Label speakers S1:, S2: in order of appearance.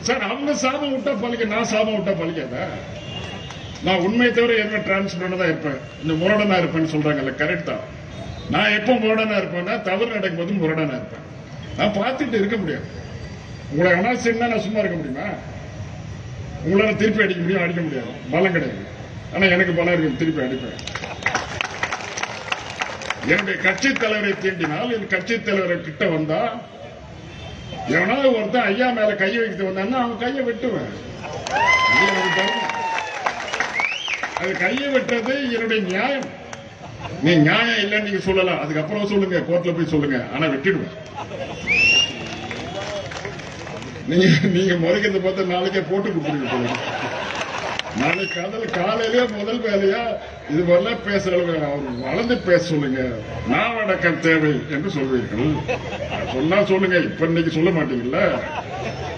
S1: Sir அவங்க சாபம் விட்டா பழிக்க நான் சாபம் விட்டா பழிக்காதா நான் உண்மையை தவிர எதுவுமே டிரான்ஸ்பரண்டா தான் இருப்பேன் இந்த முரடனா இருப்பேன்னு சொல்றாங்கல்ல கரெக்ட் தான் நான் எப்போ முரடனா இருப்பேன்னா தவறு நடக்கும்போது முரடனா இருப்பேன் நான் பார்த்துட்டு இருக்க முடியாது உங்களை அனாவசியம்னா நான் சும்மா இருக்க முடியுமா உங்களால திருப்பி அடிக்க முடியும் அடிக்க முடியாது பலம் கிடையாது ஆனா எனக்கு பலம் இருக்கு திருப்பி அடிப்பேன் என்னுடைய கட்சி தலைவரை தீண்டினால் என் கட்சி தலைவரை கிட்ட வந்தா எவனாவது ஒருத்தன் ஐயா மேல கையை வைக்கிறது வந்தான்னா அவன் கையை வெட்டுவேன் இது எனக்கு தர்மம். அது கையை வெட்டுறது என்னுடைய நியாயம் நீ நியாயம் இல்லைன்னு நீங்க சொல்லலாம் அதுக்கப்புறம் சொல்லுங்க கோர்ட்ல போய் சொல்லுங்க ஆனா வெட்டிடுவேன் நீங்க நீங்க முறைக்கிறத பார்த்து நாளைக்கே போட்டு கொடுத்துருங்க போல. நாளைக்கு காதல் காலையிலே முதல் வேலையா இது மாதிரிலாம் பேசுற அளவுக்கு அவர் வளர்ந்து பேச சொல்லுங்க நாவடக்கம் தேவை என்று சொல்வீர்கள் சொன்னா சொல்லுங்க இப்ப இன்னைக்கு சொல்ல மாட்டீங்கல்ல